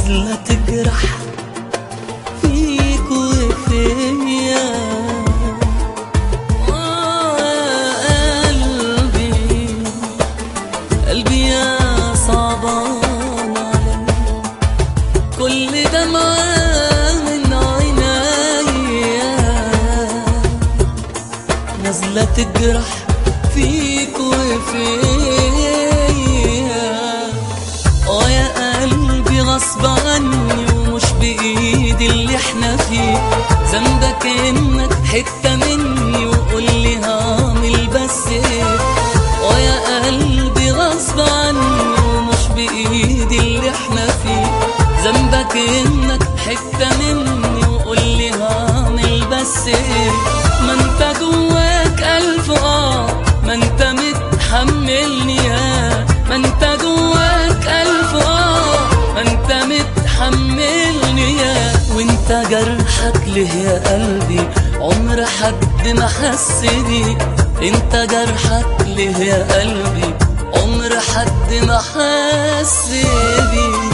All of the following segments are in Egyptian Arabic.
نازلة تجرح فيك وفيا آه قلبي قلبي يا صعبان علي كل دمعة من عينيا نازلة تجرح فيك وفيا اه يا قلبي غصب عني ومش بإيدي اللي احنا فيه ذنبك انك حتة مني وقول لي هعمل بس ايه اه يا قلبي غصب عني ومش بإيدي اللي احنا فيه ذنبك انك حتة مني وقول لي هعمل بس ايه ما انت جواك ألف اه ما انت متحملني يا ما انت جواك ألف اه ما انت متحملني يا وانت جرحك ليه يا قلبي عمر حد ما حس بيه انت جرحك ليه يا قلبي عمر حد ما حس بيه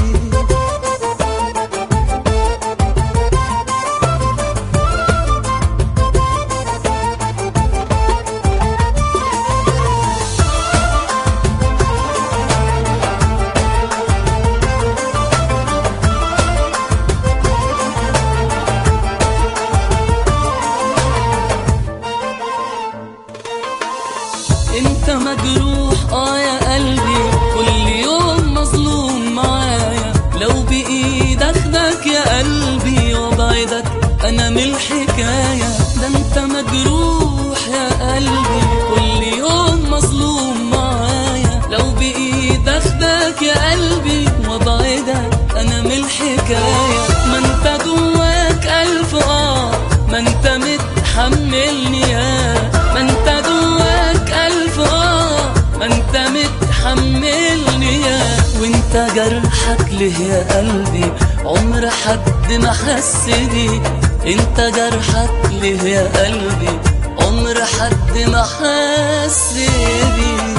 انت مجروح اه يا قلبي كل يوم مظلوم معايا لو بايدك اخدك يا قلبي وابعدك انا من الحكايه ده انت مجروح يا قلبي كل يوم مظلوم معايا لو بايدك اخدك يا قلبي وابعدك انا من الحكايه ما انت جواك الف اه ما انت متحملني يا ما انت جواك الف اه ما انت متحملني يا وانت جرحك ليه يا قلبي عمر حد ما حس بيه انت جرحك ليه يا قلبي عمر حد ما حس بيه